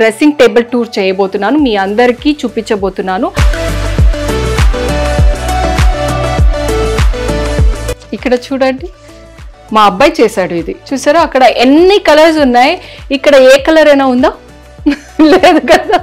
dressing table tour చేయబోతున్నాను మీ అందరికీ చూపించబోతున్నాను ఇక్కడ చూడండి మా అబ్బాయి చేశాడు ఇది చూసారా అక్కడ ఎన్ని కలర్స్ ఉన్నాయి ఇక్కడ ఏ కలర్ అయినా ఉందా లేదు కదా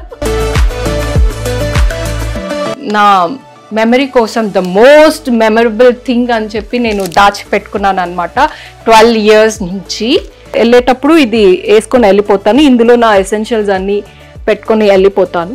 నా మెమరీ కోసం ద మోస్ట్ మెమరబుల్ థింగ్ అని చెప్పి నేను దాచిపెట్టుకున్నాను అనమాట ట్వెల్వ్ ఇయర్స్ నుంచి వెళ్ళేటప్పుడు ఇది వేసుకొని వెళ్ళిపోతాను ఇందులో నా ఎసెన్షియల్స్ అన్ని పెట్టుకొని వెళ్ళిపోతాను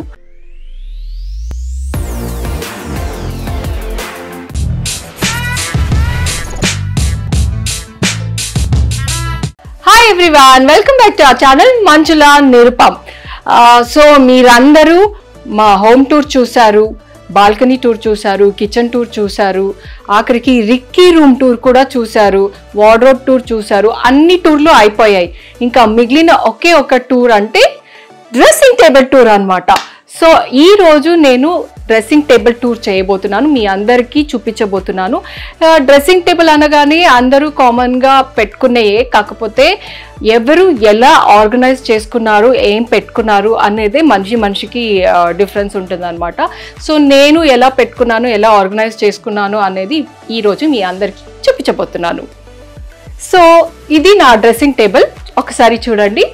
hi everyone welcome back to our channel Manjula Nirupam so మీరందరూ మా హోమ్ టూర్ చూశారు బాల్కనీ టూర్ చూశారు కిచెన్ టూర్ చూశారు ఆఖరికి రిక్కీ రూమ్ టూర్ కూడా చూశారు వార్డ్రోబ్ టూర్ చూశారు అన్ని టూర్లు అయిపోయాయి ఇంకా మిగిలిన ఒకే ఒక టూర్ అంటే డ్రెస్సింగ్ టేబుల్ టూర్ అన్నమాట సో ఈ రోజు నేను డ్రెస్సింగ్ టేబుల్ టూర్ చేయబోతున్నాను మీ అందరికీ చూపించబోతున్నాను ఆ, డ్రెస్సింగ్ టేబుల్ అనగానే అందరూ కామన్గా పెట్టుకునేయే కాకపోతే ఎవరు ఎలా ఆర్గనైజ్ చేసుకున్నారు ఏం పెట్టుకున్నారు అనేది మనిషి మనిషికి డిఫరెన్స్ ఉంటుంది అనమాట సో నేను ఎలా పెట్టుకున్నాను ఎలా ఆర్గనైజ్ చేసుకున్నాను అనేది ఈరోజు మీ అందరికీ చూపించబోతున్నాను సో ఇది నా డ్రెస్సింగ్ టేబుల్ ఒకసారి చూడండి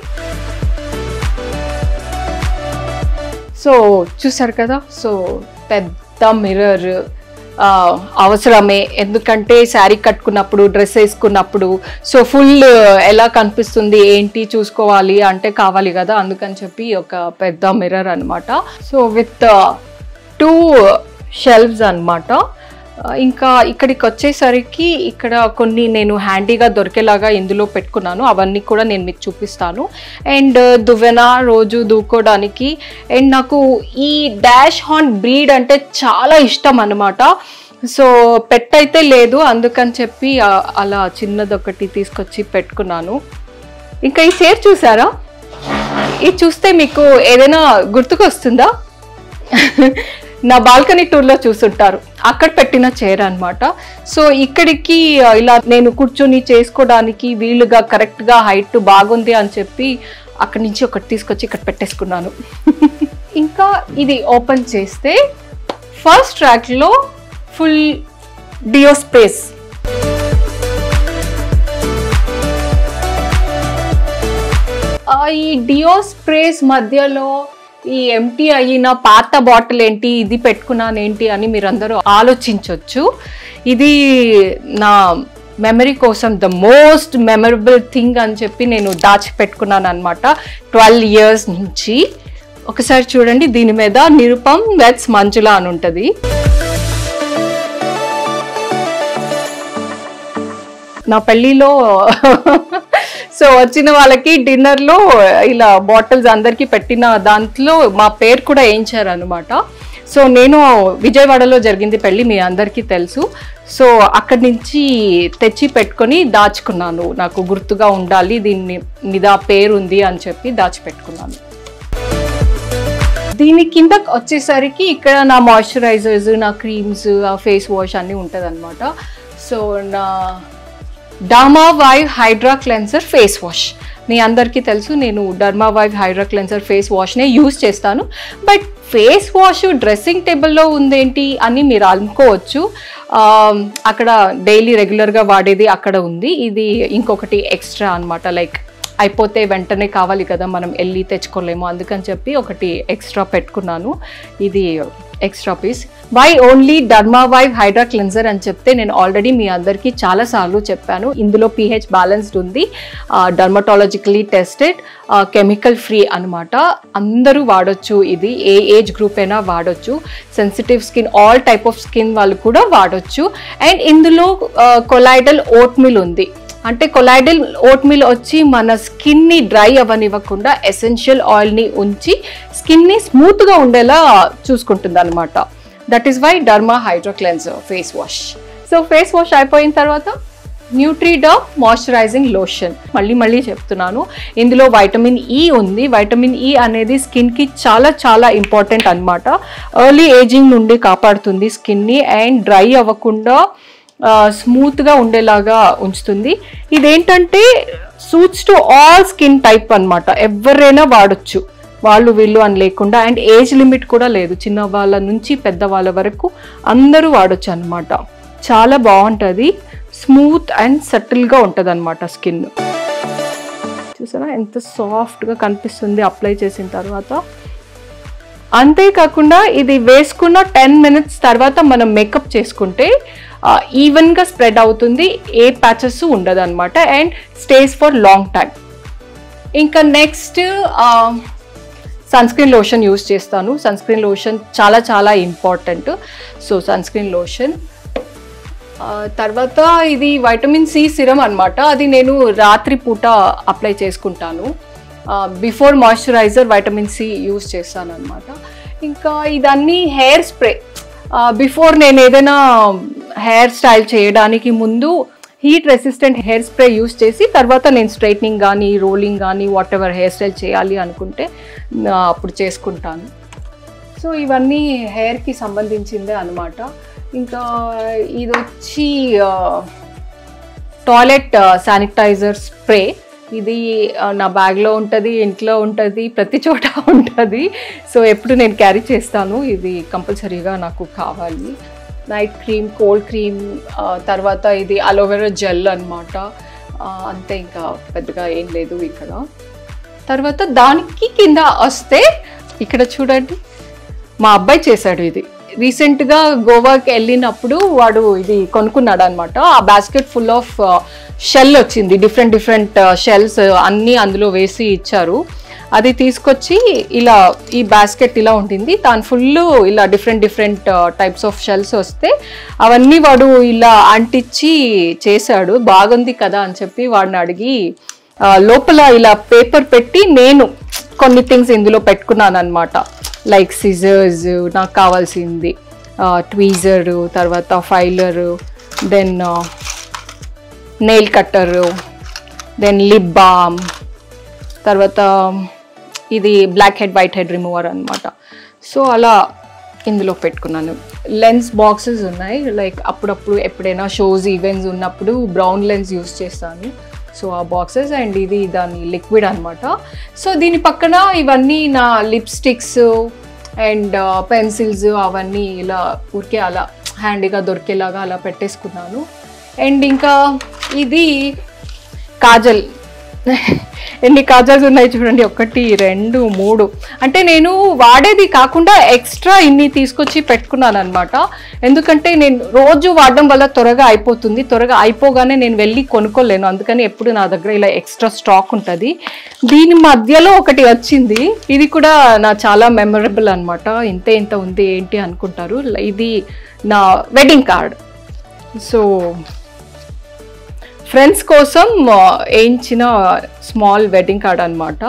సో చూసారు కదా సో పెద్ద మిర్రర్ అవసరమే ఎందుకంటే శారీ కట్టుకున్నప్పుడు డ్రెస్ వేసుకున్నప్పుడు సో ఫుల్ ఎలా కనిపిస్తుంది ఏంటి చూసుకోవాలి అంటే కావాలి కదా అందుకని చెప్పి ఒక పెద్ద మిర్రర్ అన్నమాట సో విత్ టూ షెల్వ్స్ అన్నమాట ఇంకా ఇక్కడికి వచ్చేసరికి ఇక్కడ కొన్ని నేను హ్యాండీగా దొరికేలాగా ఇందులో పెట్టుకున్నాను అవన్నీ కూడా నేను మీకు చూపిస్తాను అండ్ దువ్వెన రోజు దూకోవడానికి అండ్ నాకు ఈ డాష్ హార్న్ బ్రీడ్ అంటే చాలా ఇష్టం అన్నమాట సో పెట్ అయితే లేదు అందుకని చెప్పి ఆ, అలా చిన్నది ఒకటి తీసుకొచ్చి పెట్టుకున్నాను ఇంకా ఈ చైర్ చూసారా ఇది చూస్తే మీకు ఏదైనా గుర్తుకొస్తుందా నా బాల్కనీ టూర్లో చూసుంటారు అక్కడ పెట్టిన చైర్ అన్నమాట సో ఇక్కడికి ఆ, ఇలా నేను కూర్చొని చేసుకోవడానికి వీలుగా కరెక్ట్గా హైట్ బాగుంది అని చెప్పి అక్కడి నుంచి ఒకటి తీసుకొచ్చి ఇక్కడ పెట్టేసుకున్నాను ఇంకా ఇది ఓపెన్ చేస్తే ఫస్ట్ ర్యాక్లో ఫుల్ డియో స్పేస్ ఆ, ఈ డియో స్ప్రేస్ మధ్యలో ఈ ఎంటీ అయిన పాత బాటిల్ ఏంటి ఇది పెట్టుకున్నాను ఏంటి అని మీరందరూ ఆలోచించవచ్చు ఇది నా మెమరీ కోసం ద మోస్ట్ మెమరబుల్ థింగ్ అని చెప్పి నేను దాచిపెట్టుకున్నాను అనమాట ట్వెల్వ్ ఇయర్స్ నుంచి ఒకసారి చూడండి దీని మీద నిరుపం వెట్స్ మంజుల అని ఉంటుంది నా పెళ్ళిలో సో వచ్చిన వాళ్ళకి డిన్నర్లో ఇలా బాటిల్స్ అందరికీ పెట్టిన దాంట్లో మా పేరు కూడా వేయించారు అనమాట సో నేను విజయవాడలో జరిగింది పెళ్ళి మీ అందరికీ తెలుసు సో అక్కడి నుంచి తెచ్చి పెట్టుకొని దాచుకున్నాను నాకు గుర్తుగా ఉండాలి దీన్ని మీద పేరు ఉంది అని చెప్పి దాచిపెట్టుకున్నాను దీని కింద వచ్చేసరికి ఇక్కడ నా మాయిశ్చరైజర్స్ నా క్రీమ్స్ ఫేస్ వాష్ అన్నీ ఉంటుంది అనమాట సో నా Derma Vive Hydra cleanser face wash మీ అందరికీ తెలుసు నేను Derma Vive Hydra cleanser face వాష్నే యూస్ చేస్తాను బట్ ఫేస్ వాష్ డ్రెస్సింగ్ టేబుల్లో ఉందేంటి అని మీరు అనుకోవచ్చు ఆ, అక్కడ డైలీ రెగ్యులర్గా వాడేది అక్కడ ఉంది ఇది ఇంకొకటి ఎక్స్ట్రా అన్నమాట లైక్ అయిపోతే వెంటనే కావాలి కదా మనం వెళ్ళి తెచ్చుకోలేము అందుకని చెప్పి ఒకటి ఎక్స్ట్రా పెట్టుకున్నాను ఇది extra piece why only Derma Vive Hydra cleanser అని చెప్తే నేను ఆల్రెడీ మీ అందరికీ చాలాసార్లు చెప్పాను ఇందులో పీహెచ్ బ్యాలెన్స్డ్ ఉంది డర్మటాలజికలీ టెస్టెడ్ కెమికల్ ఫ్రీ అనమాట అందరూ వాడొచ్చు ఇది ఏ ఏజ్ గ్రూప్ అయినా వాడొచ్చు sensitive skin all type of skin వాళ్ళు కూడా వాడొచ్చు అండ్ ఇందులో కొలైడల్ ఓట్ మిల్ ఉంది అంటే కొలైడల్ ఓట్ మిల్ వచ్చి మన స్కిన్ని డ్రై అవ్వనివ్వకుండా ఎసెన్షియల్ ఆయిల్ని ఉంచి స్కిన్ని స్మూత్గా ఉండేలా చూసుకుంటుంది అనమాట that is why Derma Hydro cleanser face wash so face wash అయిపోయిన తర్వాత న్యూట్రీడా మాయిశ్చరైజింగ్ లోషన్ మళ్ళీ మళ్ళీ చెప్తున్నాను ఇందులో వైటమిన్ ఈ ఉంది వైటమిన్ ఈ అనేది స్కిన్కి చాలా చాలా ఇంపార్టెంట్ అన్నమాట ఎర్లీ ఏజింగ్ నుండి కాపాడుతుంది స్కిన్ని అండ్ డ్రై అవ్వకుండా స్మూత్గా ఉండేలాగా ఉంచుతుంది ఇదేంటంటే suits to all skin type అన్నమాట ఎవరైనా వాడొచ్చు వాళ్ళు వీళ్ళు అని లేకుండా అండ్ ఏజ్ లిమిట్ కూడా లేదు చిన్న వాళ్ళ నుంచి పెద్ద వాళ్ళ వరకు అందరూ వాడొచ్చు అనమాట చాలా బాగుంటుంది స్మూత్ అండ్ సటిల్గా ఉంటుంది అనమాట స్కిన్ చూసారా ఎంత సాఫ్ట్గా కనిపిస్తుంది అప్లై చేసిన తర్వాత అంతేకాకుండా ఇది వేసుకున్న టెన్ మినిట్స్ తర్వాత మనం మేకప్ చేసుకుంటే ఈవెన్గా స్ప్రెడ్ అవుతుంది ఏ ప్యాచెస్ ఉండదు అనమాట and stays for long time ఇంకా next sunscreen lotion use చేస్తాను సన్ స్క్రీన్ లోషన్ చాలా చాలా important so sunscreen lotion తర్వాత ఇది వైటమిన్ సి సిరం అనమాట అది నేను రాత్రి పూట అప్లై చేసుకుంటాను before moisturiser vitamin C use చేస్తాను అనమాట ఇంకా ఇదన్నీ హెయిర్ స్ప్రే బిఫోర్ నేను ఏదైనా హెయిర్ స్టైల్ చేయడానికి ముందు heat resistant hair spray use చేసి తర్వాత నేను స్ట్రైట్నింగ్ కానీ రోలింగ్ కానీ వాట్ ఎవర్ హెయిర్ స్టైల్ చేయాలి అనుకుంటే ఆ, అప్పుడు చేసుకుంటాను సో ఇవన్నీ హెయిర్కి సంబంధించిందే అనమాట ఇంకా ఇది వచ్చి టాయిలెట్ శానిటైజర్ స్ప్రే ఇది ఆ, నా బ్యాగ్లో ఉంటుంది ఇంట్లో ఉంటుంది ప్రతి చోట ఉంటుంది సో ఎప్పుడు నేను క్యారీ చేస్తాను ఇది కంపల్సరీగా నాకు కావాలి నైట్ క్రీమ్ కోల్డ్ క్రీమ్ తర్వాత ఇది అలోవెరా జెల్ అనమాట అంతే ఇంకా పెద్దగా ఏం లేదు ఇక్కడ తర్వాత దానికి కింద వస్తే ఇక్కడ చూడండి మా అబ్బాయి చేశాడు ఇది రీసెంట్గా గోవాకి వెళ్ళినప్పుడు వాడు ఇది కొనుక్కున్నాడు అనమాట ఆ బాస్కెట్ ఫుల్ ఆఫ్ షెల్ వచ్చింది డిఫరెంట్ డిఫరెంట్ షెల్స్ అన్నీ అందులో వేసి ఇచ్చారు అది తీసుకొచ్చి ఇలా ఈ బాస్కెట్ ఇలా ఉంటుంది దాని ఫుల్ ఇలా different different types of shells వస్తే అవన్నీ వాడు ఇలా అంటించి చేశాడు బాగుంది కదా అని చెప్పి వాడిని అడిగి ఆ, లోపల ఇలా పేపర్ పెట్టి నేను కొన్ని థింగ్స్ ఇందులో పెట్టుకున్నాను అనమాట లైక్ సిజర్స్ నాకు కావాల్సింది ట్వీజర్ తర్వాత filer then nail cutter then lip balm తర్వాత ఇది blackhead whitehead remover అనమాట సో అలా ఇందులో పెట్టుకున్నాను లెన్స్ బాక్సెస్ ఉన్నాయి లైక్ అప్పుడప్పుడు ఎప్పుడైనా షోస్ ఈవెంట్స్ ఉన్నప్పుడు బ్రౌన్ లెన్స్ యూస్ చేస్తాను సో ఆ బాక్సెస్ అండ్ ఇది దాని లిక్విడ్ అనమాట సో దీని పక్కన ఇవన్నీ నా లిప్స్టిక్స్ అండ్ పెన్సిల్స్ అవన్నీ ఇలా ఊరికే అలా హ్యాండీగా దొరికేలాగా అలా పెట్టేసుకున్నాను అండ్ ఇంకా ఇది కాజల్ ఎన్ని కాజల్స్ ఉన్నాయి చూడండి ఒకటి రెండు మూడు అంటే నేను వాడేది కాకుండా ఎక్స్ట్రా ఇన్ని తీసుకొచ్చి పెట్టుకున్నాను అనమాట ఎందుకంటే నేను రోజు వాడడం వల్ల త్వరగా అయిపోతుంది త్వరగా అయిపోగానే నేను వెళ్ళి కొనుక్కోలేను అందుకని ఎప్పుడు నా దగ్గర ఇలా ఎక్స్ట్రా స్టాక్ ఉంటుంది దీని మధ్యలో ఒకటి వచ్చింది ఇది కూడా నా చాలా మెమరబుల్ అనమాట ఇంతే ఇంత ఉంది ఏంటి అనుకుంటారు ఇది నా వెడ్డింగ్ కార్డ్ సో ఫ్రెండ్స్ కోసం ఆ, వేయించిన స్మాల్ వెడ్డింగ్ కార్డ్ అనమాట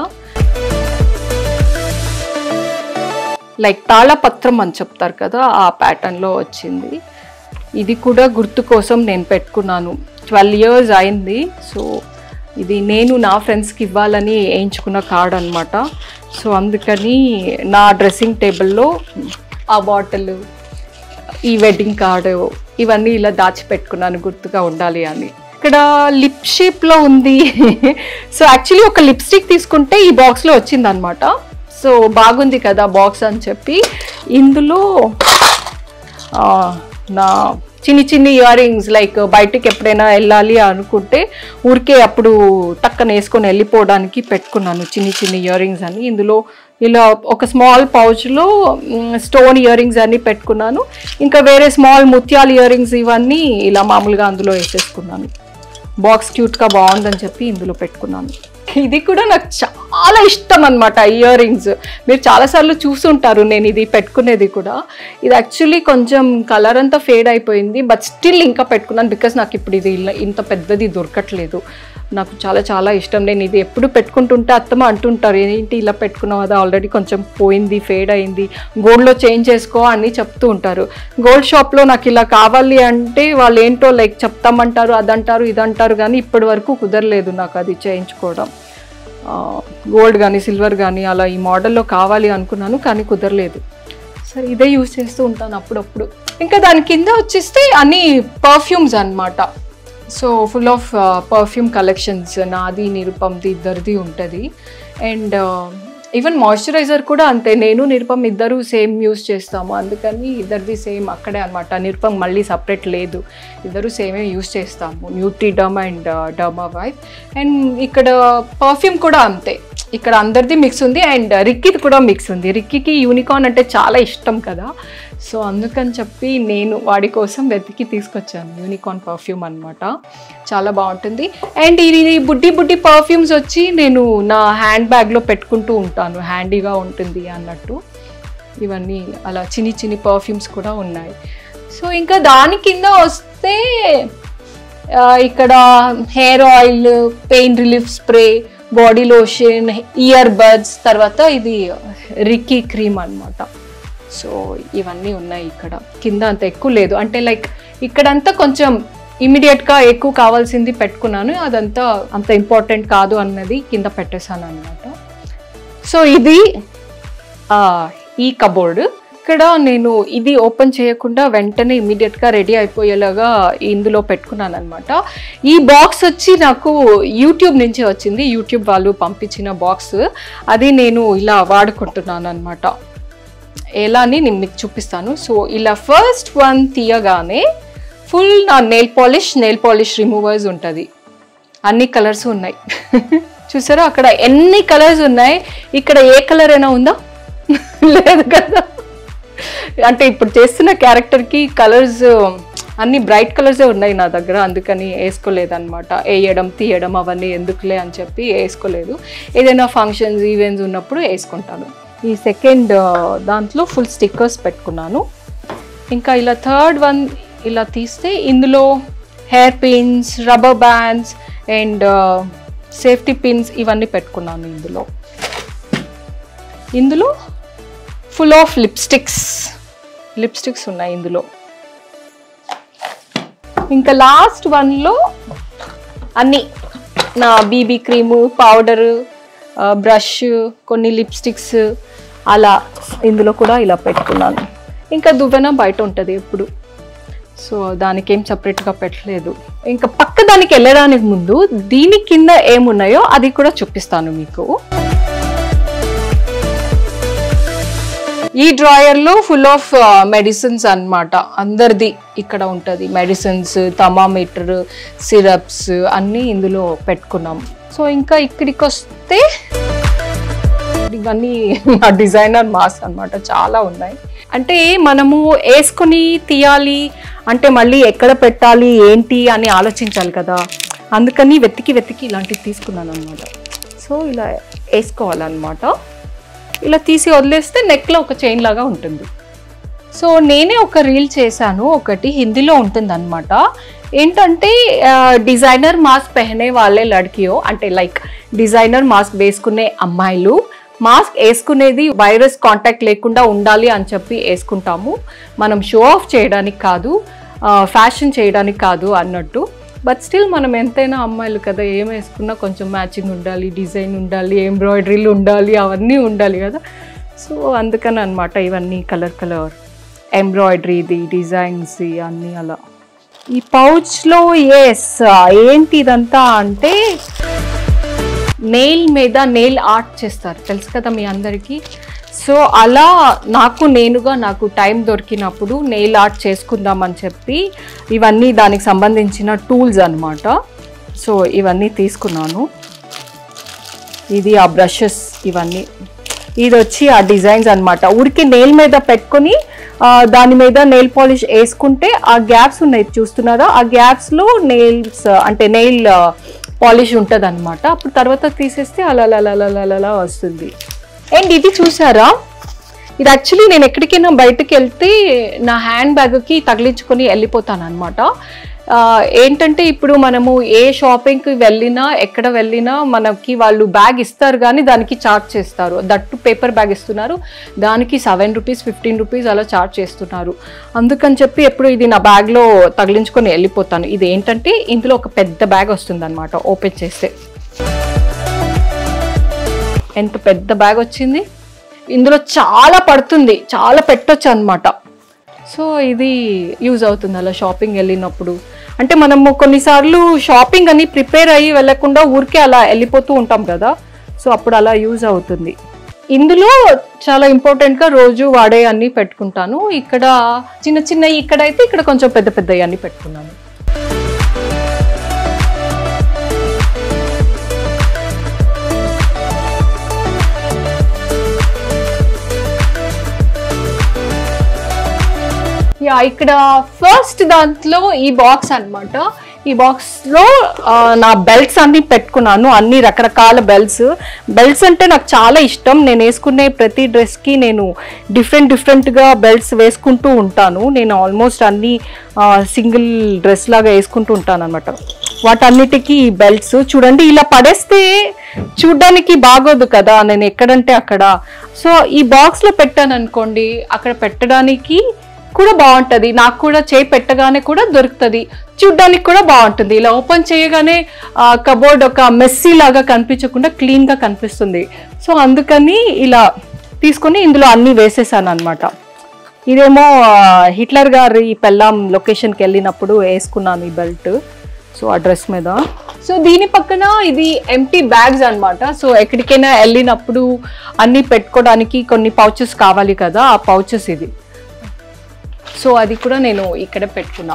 లైక్ తాళపత్రం అని చెప్తారు కదా ఆ ప్యాటర్న్లో వచ్చింది ఇది కూడా గుర్తు కోసం నేను పెట్టుకున్నాను ట్వెల్వ్ ఇయర్స్ అయింది సో ఇది నేను నా ఫ్రెండ్స్కి ఇవ్వాలని వేయించుకున్న కార్డ్ అనమాట సో అందుకని నా డ్రెస్సింగ్ టేబుల్లో ఆ బాటిల్ ఈ వెడ్డింగ్ కార్డు ఇవన్నీ ఇలా దాచిపెట్టుకున్నాను గుర్తుగా ఉండాలి అని ఇక్కడ లిప్ షేప్లో ఉంది సో యాక్చువల్లీ ఒక లిప్స్టిక్ తీసుకుంటే ఈ బాక్స్లో వచ్చింది అనమాట సో బాగుంది కదా బాక్స్ అని చెప్పి ఇందులో ఆ, నా చిన్ని చిన్ని ఇయర్ రింగ్స్ లైక్ బయటికి ఎప్పుడైనా వెళ్ళాలి అనుకుంటే ఊరికే అప్పుడు టక్కన వేసుకొని వెళ్ళిపోవడానికి పెట్టుకున్నాను చిన్ని చిన్ని ఇయర్ రింగ్స్ అని ఇందులో ఇలా ఒక స్మాల్ పౌచ్లో స్టోన్ ఇయర్ రింగ్స్ అన్ని పెట్టుకున్నాను ఇంకా వేరే స్మాల్ ముత్యాల ఇయర్ రింగ్స్ ఇవన్నీ ఇలా మామూలుగా అందులో వేసేసుకున్నాను బాక్స్ క్యూట్గా బాగుందని చెప్పి ఇందులో పెట్టుకున్నాను ఇది కూడా నాకు చాలా ఇష్టం అనమాట ఇయర్ రింగ్స్ మీరు చాలాసార్లు చూసుంటారు నేను ఇది పెట్టుకునేది కూడా ఇది యాక్చువల్లీ కొంచెం కలర్ అంతా ఫేడ్ అయిపోయింది బట్ స్టిల్ ఇంకా పెట్టుకున్నాను బికాస్ నాకు ఇప్పుడు ఇది ఇలా ఇంత పెద్దది దొరకట్లేదు నాకు చాలా చాలా ఇష్టం నేను ఇది ఎప్పుడు పెట్టుకుంటుంటే అత్తమ్మ అంటుంటారు ఏంటి ఇలా పెట్టుకున్నావు అది ఆల్రెడీ కొంచెం పోయింది ఫేడ్ అయింది గోల్డ్లో చేంజ్ చేసుకో అని చెప్తూ ఉంటారు గోల్డ్ షాప్లో నాకు ఇలా కావాలి అంటే వాళ్ళు ఏంటో లైక్ చెప్తామంటారు అదంటారు ఇదంటారు కానీ ఇప్పటి వరకు కుదరలేదు నాకు అది చేయించుకోవడం గోల్డ్ కానీ సిల్వర్ కానీ అలా ఈ మోడల్లో కావాలి అనుకున్నాను కానీ కుదరలేదు సరే ఇదే యూజ్ చేస్తూ ఉంటాను అప్పుడప్పుడు ఇంకా దాని కింద వచ్చేస్తే అన్ని పర్ఫ్యూమ్స్ అన్నమాట so full of perfume collections నాది నిరుపంది ఇద్దరిది ఉంటుంది అండ్ ఈవెన్ మాయిశ్చరైజర్ కూడా అంతే నేను నిరుపం ఇద్దరు సేమ్ యూస్ చేస్తాము అందుకని ఇద్దరిది సేమ్ అక్కడే అనమాట నిరుపం మళ్ళీ సపరేట్ లేదు ఇద్దరు సేమే యూస్ చేస్తాము Neutriderm and Derma Vive and ఇక్కడ పర్ఫ్యూమ్ కూడా అంతే ఇక్కడ అందరిది మిక్స్ ఉంది అండ్ రిక్కీది కూడా మిక్స్ ఉంది రిక్కీకి యూనికార్న్ అంటే చాలా ఇష్టం కదా సో అందుకని చెప్పి నేను వాడి కోసం వెతికి తీసుకొచ్చాను యూనికార్న్ పర్ఫ్యూమ్ అనమాట చాలా బాగుంటుంది అండ్ ఇది బుడ్డి బుడ్డి పర్ఫ్యూమ్స్ వచ్చి నేను నా హ్యాండ్ బ్యాగ్లో పెట్టుకుంటూ ఉంటాను హ్యాండీగా ఉంటుంది అన్నట్టు ఇవన్నీ అలా చిన్ని చిన్ని పర్ఫ్యూమ్స్ కూడా ఉన్నాయి సో ఇంకా దాని కింద వస్తే ఆ, ఇక్కడ hair oil pain relief spray body lotion earbuds తర్వాత ఇది రిక్కీ క్రీమ్ అన్నమాట సో ఇవన్నీ ఉన్నాయి ఇక్కడ కింద అంత ఎక్కువ లేదు అంటే లైక్ ఇక్కడంతా కొంచెం ఇమీడియట్గా ఎక్కువ కావాల్సింది పెట్టుకున్నాను అదంతా అంత ఇంపార్టెంట్ కాదు అన్నది కింద పెట్టేశాను అనమాట సో ఇది ఆ, ఈ కబోర్డ్ ఇక్కడ నేను ఇది ఓపెన్ చేయకుండా వెంటనే ఇమీడియట్గా రెడీ అయిపోయేలాగా ఇందులో పెట్టుకున్నాను అనమాట ఈ బాక్స్ వచ్చి నాకు యూట్యూబ్ నుంచి వచ్చింది యూట్యూబ్ వాళ్ళు పంపించిన బాక్స్ అది నేను ఇలా వాడుకుంటున్నాను అనమాట ఎలా అని నేను మీకు చూపిస్తాను సో ఇలా ఫస్ట్ వన్ తీయగానే ఫుల్ నా nail polish nail polish removers ఉంటుంది అన్ని కలర్స్ ఉన్నాయి చూసారా అక్కడ ఎన్ని కలర్స్ ఉన్నాయి ఇక్కడ ఏ కలర్ అయినా ఉందా లేదు కదా అంటే ఇప్పుడు చేస్తున్న క్యారెక్టర్కి కలర్స్ అన్ని బ్రైట్ కలర్సే ఉన్నాయి నా దగ్గర అందుకని వేసుకోలేదు అనమాట వేయడం తీయడం అవన్నీ ఎందుకులే అని చెప్పి వేసుకోలేదు ఏదైనా ఫంక్షన్స్ ఈవెంట్స్ ఉన్నప్పుడు వేసుకుంటాను ఈ సెకండ్ దాంట్లో ఫుల్ స్టిక్కర్స్ పెట్టుకున్నాను ఇంకా ఇలా థర్డ్ వన్ ఇలా తీస్తే ఇందులో hair pins rubber bands and safety pins ఇవన్నీ పెట్టుకున్నాను ఇందులో ఇందులో ఫుల్ ఆఫ్ లిప్స్టిక్స్ లిప్స్టిక్స్ ఉన్నాయి ఇందులో ఇంకా లాస్ట్ వన్లో అన్నీ నా బీబీ క్రీము పౌడరు బ్రష్ కొన్ని లిప్స్టిక్స్ అలా ఇందులో కూడా ఇలా పెట్టుకున్నాను ఇంకా దువ్వెన బయట ఉంటుంది ఎప్పుడు సో దానికి ఏం సపరేట్గా పెట్టలేదు ఇంకా పక్క దానికి వెళ్ళడానికి ముందు దీని కింద ఏమున్నాయో అది కూడా చూపిస్తాను మీకు ఈ డ్రాయర్లో ఫుల్ ఆఫ్ మెడిసిన్స్ అన్నమాట అందరిది ఇక్కడ ఉంటుంది మెడిసిన్స్ థర్మామీటర్ సిరప్స్ అన్నీ ఇందులో పెట్టుకున్నాం సో ఇంకా ఇక్కడికి వస్తే ఇవన్నీ నా డిజైనర్ మాస్క్ అన్నమాట చాలా ఉన్నాయి అంటే మనము వేసుకొని తీయాలి అంటే మళ్ళీ ఎక్కడ పెట్టాలి ఏంటి అని ఆలోచించాలి కదా అందుకని వెతికి వెతికి ఇలాంటివి తీసుకున్నాను అనమాట సో ఇలా వేసుకోవాలన్నమాట ఇలా తీసి వదిలేస్తే నెక్లో ఒక చైన్ లాగా ఉంటుంది సో నేనే ఒక రీల్ చేశాను ఒకటి హిందీలో ఉంటుంది అనమాట ఏంటంటే డిజైనర్ మాస్క్ పెహనే వాళ్ళే లడ్కియో అంటే లైక్ డిజైనర్ మాస్క్ వేసుకునే అమ్మాయిలు మాస్క్ వేసుకునేది వైరస్ కాంటాక్ట్ లేకుండా ఉండాలి అని చెప్పి వేసుకుంటాము మనం షో ఆఫ్ చేయడానికి కాదు ఫ్యాషన్ చేయడానికి కాదు అన్నట్టు బట్ స్టిల్ మనం ఎంతైనా అమ్మాయిలు కదా ఏం వేసుకున్నా కొంచెం మ్యాచింగ్ ఉండాలి డిజైన్ ఉండాలి ఎంబ్రాయిడరీలు ఉండాలి అవన్నీ ఉండాలి కదా సో అందుకని అనమాట ఇవన్నీ కలర్ కలర్ ఎంబ్రాయిడరీది డిజైన్స్ అన్నీ అలా ఈ పౌచ్లో ఎస్ ఏంటి ఇదంతా అంటే నెయిల్ మీద నెయిల్ ఆర్ట్ చేస్తారు తెలుసు కదా మీ అందరికీ సో అలా నాకు నేనుగా నాకు టైం దొరికినప్పుడు నెయిల్ ఆర్ట్ చేసుకుందామని చెప్పి ఇవన్నీ దానికి సంబంధించిన టూల్స్ అన్నమాట సో ఇవన్నీ తీసుకున్నాను ఇది ఆ బ్రషెస్ ఇవన్నీ ఇది వచ్చి ఆ డిజైన్స్ అన్నమాట ఊరికి నెయిల్ మీద పెట్టుకొని ఆ, దాని మీద నెయిల్ పాలిష్ వేసుకుంటే ఆ గ్యాప్స్ ఉన్నాయి చూస్తున్నారా ఆ గ్యాప్స్లో నెయిల్స్ అంటే నెయిల్ పాలిష్ ఉంటుంది అనమాట అప్పుడు తర్వాత తీసేస్తే అలా అలా అలా అలా అలా అలా వస్తుంది అండ్ ఇది చూసారా ఇది యాక్చువల్లీ నేను ఎక్కడికైనా బయటకు వెళ్తే నా హ్యాండ్ బ్యాగ్కి తగిలించుకొని వెళ్ళిపోతాను అనమాట ఏంటంటే ఇప్పుడు మనము ఏ షాపింగ్కి వెళ్ళినా ఎక్కడ వెళ్ళినా మనకి వాళ్ళు బ్యాగ్ ఇస్తారు కానీ దానికి చార్జ్ చేస్తారు దట్టు పేపర్ బ్యాగ్ ఇస్తున్నారు దానికి సెవెన్ రూపీస్ ఫిఫ్టీన్ రూపీస్ అలా చార్జ్ చేస్తున్నారు అందుకని చెప్పి ఎప్పుడు ఇది నా బ్యాగ్లో తగిలించుకొని వెళ్ళిపోతాను ఇది ఏంటంటే ఇందులో ఒక పెద్ద బ్యాగ్ వస్తుంది అనమాట ఓపెన్ చేస్తే ఎంత పెద్ద బ్యాగ్ వచ్చింది ఇందులో చాలా పడుతుంది చాలా పెట్టొచ్చు అనమాట సో ఇది యూజ్ అవుతుంది అలా షాపింగ్ వెళ్ళినప్పుడు అంటే మనము కొన్నిసార్లు షాపింగ్ అని ప్రిపేర్ అయ్యి వెళ్ళకుండా ఊరికే అలా వెళ్ళిపోతూ ఉంటాం కదా సో అప్పుడు అలా యూజ్ అవుతుంది ఇందులో చాలా ఇంపార్టెంట్గా రోజు వాడే అన్ని పెట్టుకుంటాను ఇక్కడ చిన్న చిన్న ఇక్కడైతే ఇక్కడ కొంచెం పెద్ద పెద్ద అన్ని పెట్టుకున్నాను యా ఇక్కడ ఫస్ట్ దాంట్లో ఈ బాక్స్ అన్నమాట ఈ బాక్స్ లో ఆ, నా బెల్ట్స్ అన్ని పెట్టుకున్నాను అన్ని రకరకాల బెల్ట్స్ బెల్ట్స్ అంటే నాకు చాలా ఇష్టం నేను వేసుకునే ప్రతి డ్రెస్ కి నేను డిఫరెంట్ డిఫరెంట్ గా బెల్ట్స్ వేసుకుంటూ ఉంటాను నేను ఆల్మోస్ట్ అన్ని సింగిల్ డ్రెస్ లాగా వేసుకుంటూ ఉంటాను అనమాట వాటన్నిటికీ ఈ బెల్ట్స్ చూడండి ఇలా పడేస్తే చూడ్డానికి బాగోదు కదా నేను ఎక్కడంటే అక్కడ సో ఈ బాక్స్ లో పెట్టాను అనుకోండి అక్కడ పెట్టడానికి కూడా బాగుంటది నాకు కూడా చేయి పెట్టగానే కూడా దొరుకుతుంది చూడ్డానికి కూడా బాగుంటుంది ఇలా ఓపెన్ చేయగానే కబోర్డ్ ఒక మెస్సీ లాగా కనిపించకుండా క్లీన్ గా కనిపిస్తుంది సో అందుకని ఇలా తీసుకొని ఇందులో అన్ని వేసేసాను అనమాట ఇదేమో ఆ, హిట్లర్ గారి పెళ్ళాం లొకేషన్కి వెళ్ళినప్పుడు వేసుకున్నాను ఈ బెల్ట్ సో ఆ డ్రెస్ మీద సో దీని పక్కన ఇది ఎంటీ బ్యాగ్స్ అన్నమాట సో ఎక్కడికైనా వెళ్ళినప్పుడు అన్ని పెట్టుకోవడానికి కొన్ని పౌచెస్ కావాలి కదా ఆ పౌచెస్ ఇది సో అది కూడా నేను ఇక్కడ పెట్టుకున్నా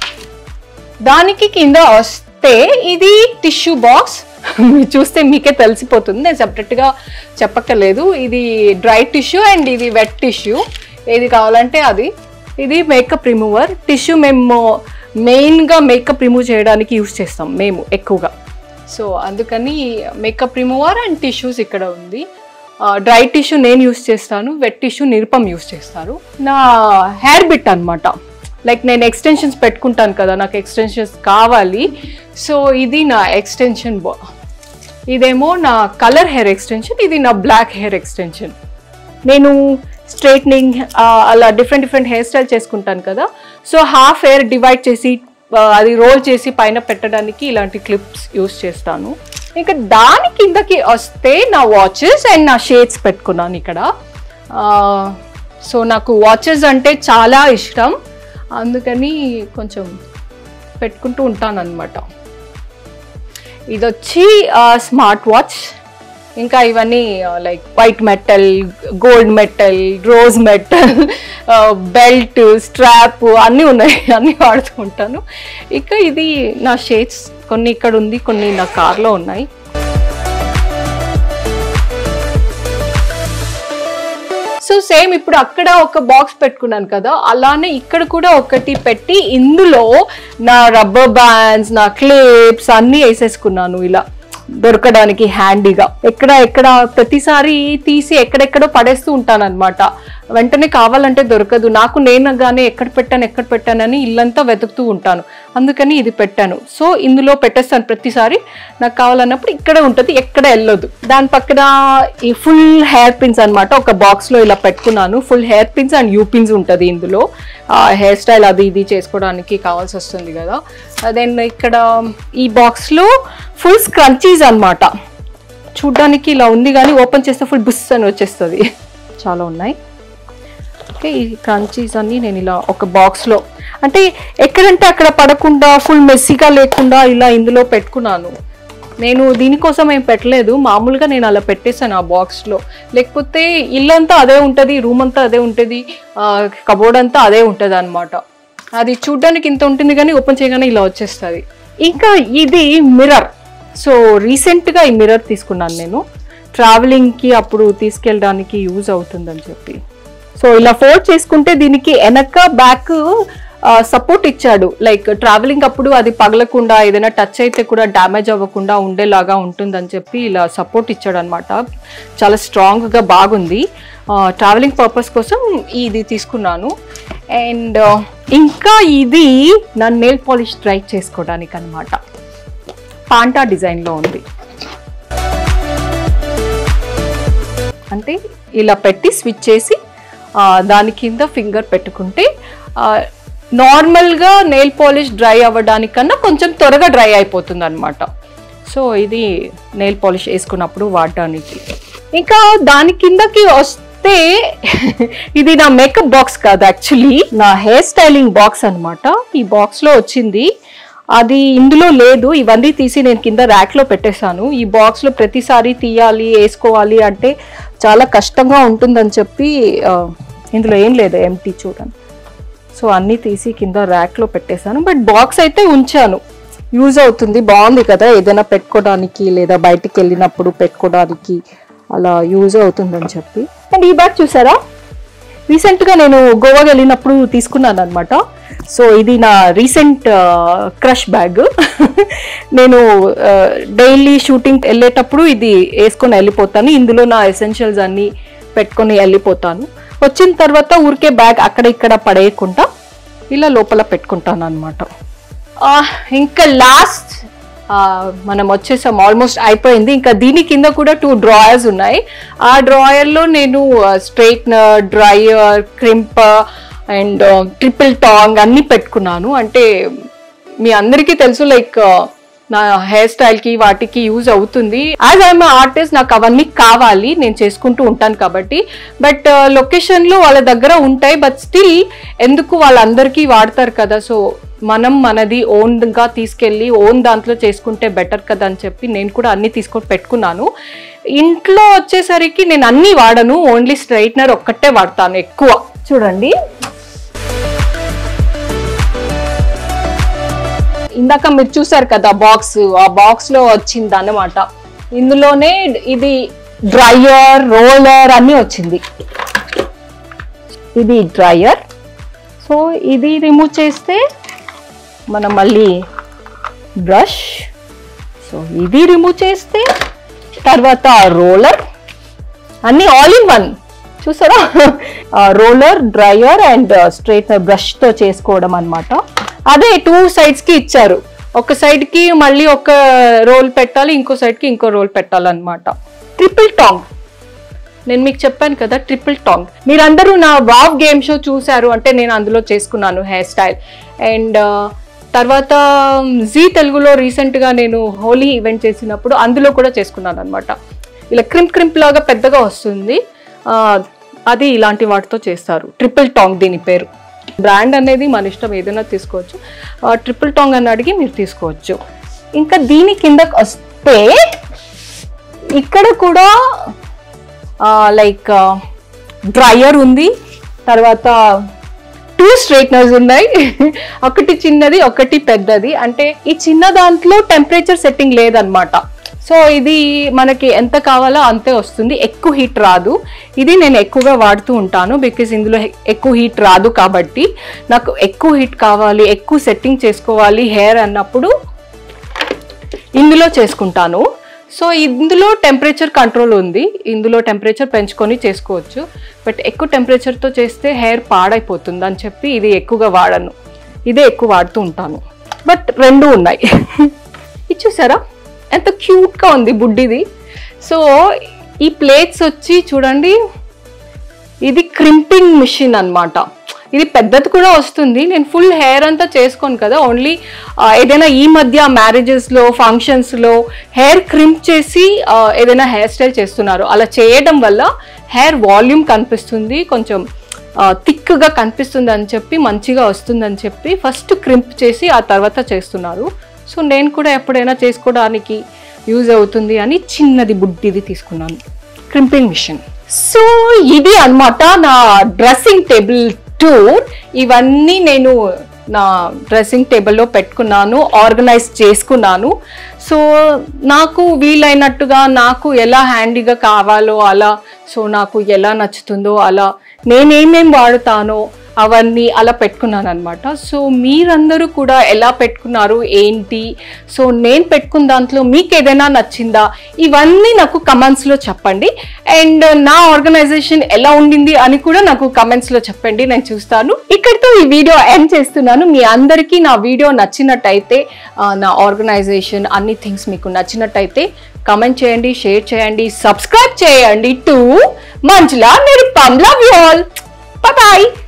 దానికి కింద వస్తే ఇది టిష్యూ బాక్స్ మీరు చూస్తే మీకే తెలిసిపోతుంది నేను సెపరేట్గా చెప్పక్కర్లేదు ఇది డ్రై టిష్యూ అండ్ ఇది వెట్ టిష్యూ ఏది కావాలంటే అది ఇది మేకప్ రిమూవర్ టిష్యూ మేము మెయిన్గా మేకప్ రిమూవ్ చేయడానికి యూస్ చేస్తాం మేము ఎక్కువగా సో అందుకని మేకప్ రిమూవర్ అండ్ టిష్యూస్ ఇక్కడ ఉంది డ్రై టిష్యూ నేను యూస్ చేస్తాను వెట్ టిష్యూ నిరుపం యూస్ చేస్తారు నా హెయిర్ బిట్ అన్నమాట లైక్ నేను ఎక్స్టెన్షన్స్ పెట్టుకుంటాను కదా నాకు ఎక్స్టెన్షన్స్ కావాలి సో ఇది నా ఎక్స్టెన్షన్ బా ఇదేమో నా కలర్ హెయిర్ ఎక్స్టెన్షన్ ఇది నా బ్లాక్ హెయిర్ ఎక్స్టెన్షన్ నేను స్ట్రైట్నింగ్ అలా డిఫరెంట్ డిఫరెంట్ హెయిర్ స్టైల్ చేసుకుంటాను కదా సో హాఫ్ హెయిర్ డివైడ్ చేసి ఆ, అది రోల్ చేసి పైన పెట్టడానికి ఇలాంటి క్లిప్స్ యూస్ చేస్తాను ఇంకా దాని కిందకి వస్తే నా వాచెస్ అండ్ నా షేడ్స్ పెట్టుకున్నాను ఇక్కడ సో నాకు వాచెస్ అంటే చాలా ఇష్టం అందుకని కొంచెం పెట్టుకుంటూ ఉంటాను అనమాట ఇది వచ్చి స్మార్ట్ వాచ్ ఇంకా ఇవన్నీ like white metal gold metal rose metal belt strap అన్నీ ఉన్నాయి అన్నీ వాడుతూ ఉంటాను ఇక ఇది నా షేడ్స్ కొన్ని ఇక్కడ ఉంది కొన్ని నా కార్లో ఉన్నాయి సో సేమ్ ఇప్పుడు అక్కడ ఒక బాక్స్ పెట్టుకున్నాను కదా అలానే ఇక్కడ కూడా ఒకటి పెట్టి ఇందులో నా రబ్బర్ బ్యాండ్స్ నా క్లిప్స్ అన్నీ వేసేసుకున్నాను ఇలా దొరకడానికి హ్యాండీగా ఎక్కడ ఎక్కడ ప్రతిసారి తీసి ఎక్కడెక్కడో పడేస్తూ ఉంటాను అనమాట వెంటనే కావాలంటే దొరకదు నాకు నేనుగానే ఎక్కడ పెట్టాను ఎక్కడ పెట్టానని ఇల్లంతా వెతుకుతూ ఉంటాను అందుకని ఇది పెట్టాను సో ఇందులో పెట్టేస్తాను ప్రతిసారి నాకు కావాలన్నప్పుడు ఇక్కడే ఉంటుంది ఎక్కడ వెళ్ళదు దాని పక్కన ఈ ఫుల్ హెయిర్ పిన్స్ అనమాట ఒక బాక్స్ లో ఇలా పెట్టుకున్నాను full hair pins and U pins ఉంటుంది ఇందులో హెయిర్ స్టైల్ అది ఇది చేసుకోవడానికి కావాల్సి వస్తుంది కదా దెన్ ఇక్కడ ఈ బాక్స్ లో ఫుల్ స్క్రంచీస్ అన్నమాట చూడ్డానికి ఇలా ఉంది కానీ ఓపెన్ చేస్తే ఫుల్ బుస్ అని వచ్చేస్తుంది చాలా ఉన్నాయి ఓకే ఈ క్రంచీస్ అన్ని నేను ఇలా ఒక బాక్స్లో అంటే ఎక్కడంటే అక్కడ పడకుండా ఫుల్ మెస్సీగా లేకుండా ఇలా ఇందులో పెట్టుకున్నాను నేను దీనికోసం ఏం పెట్టలేదు మామూలుగా నేను అలా పెట్టేశాను ఆ బాక్స్లో లేకపోతే ఇల్లంతా అదే ఉంటుంది రూమ్ అంతా అదే ఉంటుంది కబోర్డ్ అంతా అదే ఉంటుంది అనమాట అది చూడ్డానికి ఇంత ఉంటుంది కానీ ఓపెన్ చేయగానే ఇలా వచ్చేస్తుంది ఇంకా ఇది మిర్రర్ సో రీసెంట్గా ఈ మిర్రర్ తీసుకున్నాను నేను ట్రావెలింగ్కి అప్పుడు తీసుకెళ్ళడానికి యూజ్ అవుతుందని చెప్పి సో ఇలా ఫోల్డ్ చేసుకుంటే దీనికి వెనక బ్యాక్ సపోర్ట్ ఇచ్చాడు లైక్ ట్రావెలింగ్ అప్పుడు అది పగలకుండా ఏదైనా టచ్ అయితే కూడా డ్యామేజ్ అవ్వకుండా ఉండేలాగా ఉంటుందని చెప్పి ఇలా సపోర్ట్ ఇచ్చాడు అనమాట చాలా స్ట్రాంగ్గా బాగుంది ట్రావెలింగ్ పర్పస్ కోసం ఇది తీసుకున్నాను అండ్ ఇంకా ఇది నా నెయిల్ పాలిష్ డ్రై చేసుకోవడానికి అనమాట పాంటా డిజైన్లో ఉంది అంటే ఇలా పెట్టి స్విచ్ చేసి ఆ, దాని కింద ఫింగర్ పెట్టుకుంటే ఆ, నార్మల్గా నెయిల్ పాలిష్ డ్రై అవ్వడానికన్నా కొంచెం త్వరగా డ్రై అయిపోతుంది అనమాట సో ఇది నెయిల్ పాలిష్ వేసుకున్నప్పుడు వాడడానికి ఇంకా దాని కిందకి వస్తే ఇది నా మేకప్ బాక్స్ కాదు యాక్చువల్లీ నా హెయిర్ స్టైలింగ్ బాక్స్ అన్నమాట ఈ బాక్స్లో వచ్చింది అది ఇందులో లేదు ఇవన్నీ తీసి నేను కింద ర్యాక్లో పెట్టేశాను ఈ బాక్స్లో ప్రతిసారి తీయాలి వేసుకోవాలి అంటే చాలా కష్టంగా ఉంటుందని చెప్పి ఆ, ఇందులో ఏం లేదు ఎంటీ చూడండి సో అన్నీ తీసి కింద ర్యాక్లో పెట్టేశాను బట్ బాక్స్ అయితే ఉంచాను యూజ్ అవుతుంది బాగుంది కదా ఏదైనా పెట్టుకోవడానికి లేదా బయటికి వెళ్ళినప్పుడు పెట్టుకోవడానికి అలా యూజ్ అవుతుందని చెప్పి అండ్ ఈ బ్యాగ్ చూసారా రీసెంట్గా నేను గోవాకి వెళ్ళినప్పుడు తీసుకున్నాను అనమాట సో ఇది నా రీసెంట్ క్రష్ బ్యాగ్ నేను డైలీ షూటింగ్ వెళ్ళేటప్పుడు ఇది వేసుకొని వెళ్ళిపోతాను ఇందులో నా ఎసెన్షియల్స్ అన్నీ పెట్టుకొని వెళ్ళిపోతాను వచ్చిన తర్వాత ఊరికే బ్యాగ్ అక్కడ ఇక్కడ పడేయకుండా ఇలా లోపల పెట్టుకుంటాను అనమాట ఇంకా లాస్ట్ మనం వచ్చేసాం ఆల్మోస్ట్ అయిపోయింది ఇంకా దీని కింద కూడా టూ డ్రాయర్స్ ఉన్నాయి ఆ డ్రాయర్లో నేను straightener dryer crimp and triple tong అన్నీ పెట్టుకున్నాను అంటే మీ అందరికీ తెలుసు లైక్ నా హెయిర్ స్టైల్కి వాటికి యూజ్ అవుతుంది యాజ్ ఐఎమ్ ఆర్టిస్ట్ నాకు అవన్నీ కావాలి నేను చేసుకుంటూ ఉంటాను కాబట్టి బట్ లొకేషన్లో వాళ్ళ దగ్గర ఉంటాయి బట్ స్టిల్ ఎందుకు వాళ్ళందరికీ వాడతారు కదా సో మనం మనది ఓన్గా తీసుకెళ్ళి ఓన్ దాంట్లో చేసుకుంటే బెటర్ కదా అని చెప్పి నేను కూడా అన్ని తీసుకొని పెట్టుకున్నాను ఇంట్లో వచ్చేసరికి నేను అన్నీ వాడను ఓన్లీ స్ట్రైట్నర్ ఒక్కటే వాడతాను ఎక్కువ చూడండి ఇందాక మీరు చూసారు కదా బాక్స్ ఆ బాక్స్ లో వచ్చింది అన్నమాట ఇందులోనే ఇది డ్రైయర్ రోలర్ అన్నీ వచ్చింది ఇది డ్రైయర్ సో ఇది రిమూవ్ చేస్తే మనం మళ్ళీ బ్రష్ సో ఇది రిమూవ్ చేస్తే తర్వాత రోలర్ అన్ని ఆల్ ఇన్ వన్ చూసారా రోలర్ డ్రైయర్ అండ్ స్ట్రైట్నర్ బ్రష్తో చేసుకోవడం అన్నమాట అదే టూ సైడ్స్కి ఇచ్చారు ఒక సైడ్కి మళ్ళీ ఒక రోల్ పెట్టాలి ఇంకో సైడ్కి ఇంకో రోల్ పెట్టాలన్నమాట ట్రిపుల్ టాంగ్ నేను మీకు చెప్పాను కదా ట్రిపుల్ టాంగ్ మీరందరూ నా వావ్ గేమ్ షో చూశారు అంటే నేను అందులో చేసుకున్నాను హెయిర్ స్టైల్ అండ్ తర్వాత జీ తెలుగులో రీసెంట్గా నేను హోలీ ఈవెంట్ చేసినప్పుడు అందులో కూడా చేసుకున్నాను అనమాట ఇలా క్రింప్ క్రింప్ లాగా పెద్దగా వస్తుంది ఆ, అది ఇలాంటి వాటితో చేస్తారు ట్రిపుల్ టాంగ్ దీని పేరు బ్రాండ్ అనేది మన ఇష్టం ఏదైనా తీసుకోవచ్చు ట్రిపుల్ టాంగ్ అని అడిగి మీరు తీసుకోవచ్చు ఇంకా దీని కిందకు వస్తే ఇక్కడ కూడా లైక్ డ్రైయర్ ఉంది తర్వాత టూ స్ట్రైట్నర్స్ ఉన్నాయి ఒకటి చిన్నది ఒకటి పెద్దది అంటే ఈ చిన్న దాంట్లో టెంపరేచర్ సెట్టింగ్ లేదనమాట సో ఇది మనకి ఎంత కావాలో అంతే వస్తుంది ఎక్కువ హీట్ రాదు ఇది నేను ఎక్కువగా వాడుతూ ఉంటాను బికాజ్ ఇందులో హె- ఎక్కువ హీట్ రాదు కాబట్టి నాకు ఎక్కువ హీట్ కావాలి ఎక్కువ సెట్టింగ్ చేసుకోవాలి హెయిర్ అన్నప్పుడు ఇందులో చేసుకుంటాను సో ఇందులో టెంపరేచర్ కంట్రోల్ ఉంది ఇందులో టెంపరేచర్ పెంచుకొని చేసుకోవచ్చు బట్ ఎక్కువ టెంపరేచర్తో చేస్తే హెయిర్ పాడైపోతుంది అని చెప్పి ఇది ఎక్కువగా వాడను ఇదే ఎక్కువ వాడుతూ ఉంటాను బట్ రెండు ఉన్నాయి ఇది చూసారా ఎంత క్యూట్గా ఉంది బుడ్డిది సో ఈ ప్లేట్స్ వచ్చి చూడండి ఇది క్రింపింగ్ మిషన్ అన్నమాట ఇది పెద్దది కూడా వస్తుంది నేను ఫుల్ హెయిర్ అంతా చేసుకోను కదా ఓన్లీ ఏదైనా ఈ మధ్య మ్యారేజెస్లో ఫంక్షన్స్లో హెయిర్ క్రింప్ చేసి ఆ, ఏదైనా హెయిర్ స్టైల్ చేస్తున్నారు అలా చేయడం వల్ల హెయిర్ వాల్యూమ్ కనిపిస్తుంది కొంచెం థిక్గా కనిపిస్తుంది అని చెప్పి మంచిగా వస్తుందని చెప్పి ఫస్ట్ క్రింప్ చేసి ఆ తర్వాత చేస్తున్నారు సో నేను కూడా ఎప్పుడైనా చేసుకోవడానికి యూజ్ అవుతుంది అని చిన్నది బుడ్డిది తీసుకున్నాను క్రింపింగ్ మిషన్ సో ఇది అన్నమాట నా డ్రెస్సింగ్ టేబుల్ టూర్ ఇవన్నీ నేను నా డ్రెస్సింగ్ టేబుల్లో పెట్టుకున్నాను ఆర్గనైజ్ చేసుకున్నాను సో నాకు వీలైనట్టుగా నాకు ఎలా హ్యాండీగా కావాలో అలా సో నాకు ఎలా నచ్చుతుందో అలా నేనేమేం వాడుతానో అవన్నీ అలా పెట్టుకున్నాను అనమాట సో మీరందరూ కూడా ఎలా పెట్టుకున్నారు ఏంటి సో నేను పెట్టుకున్న దాంట్లో మీకు ఏదైనా నచ్చిందా ఇవన్నీ నాకు కమెంట్స్లో చెప్పండి అండ్ నా ఆర్గనైజేషన్ ఎలా ఉండింది అని కూడా నాకు కమెంట్స్లో చెప్పండి నేను చూస్తాను ఇక్కడితో ఈ వీడియో ఎండ్ చేస్తున్నాను మీ అందరికీ నా వీడియో నచ్చినట్టయితే ఆ, నా ఆర్గనైజేషన్ అన్ని థింగ్స్ మీకు నచ్చినట్టయితే కమెంట్ చేయండి షేర్ చేయండి సబ్స్క్రైబ్ చేయండి to Manjula Nirupam love you all bye